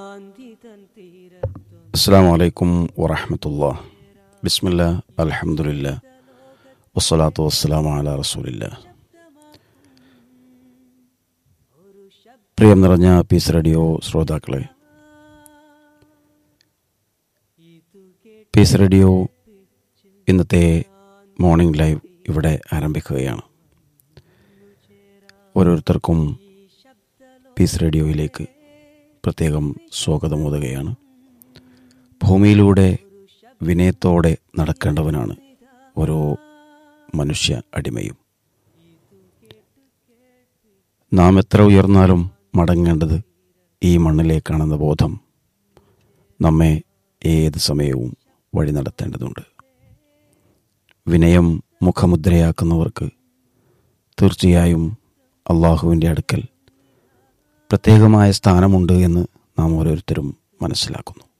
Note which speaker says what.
Speaker 1: അസ്സാം വലൈക്കും വറഹമത്തുള്ള ബിസ്മില്ല അലഹമുല്ല വസ്സലാത്തു വസ്സലാം അല റസൂലില്ല പ്രിയം നിറഞ്ഞ പീസ് റേഡിയോ ശ്രോതാക്കളെ പീസ് റേഡിയോ ഇന്നത്തെ മോർണിംഗ് ലൈവ് ഇവിടെ ആരംഭിക്കുകയാണ് ഓരോരുത്തർക്കും പീസ് റേഡിയോയിലേക്ക് പ്രത്യേകം സ്വാഗതമോതുകയാണ് ഭൂമിയിലൂടെ വിനയത്തോടെ നടക്കേണ്ടവനാണ് ഓരോ മനുഷ്യ അടിമയും നാം എത്ര ഉയർന്നാലും മടങ്ങേണ്ടത് ഈ മണ്ണിലേക്കാണെന്ന ബോധം നമ്മെ ഏത് സമയവും വഴി നടത്തേണ്ടതുണ്ട് വിനയം മുഖമുദ്രയാക്കുന്നവർക്ക് തീർച്ചയായും അള്ളാഹുവിൻ്റെ അടുക്കൽ പ്രത്യേകമായ സ്ഥാനമുണ്ട് എന്ന് നാം ഓരോരുത്തരും മനസ്സിലാക്കുന്നു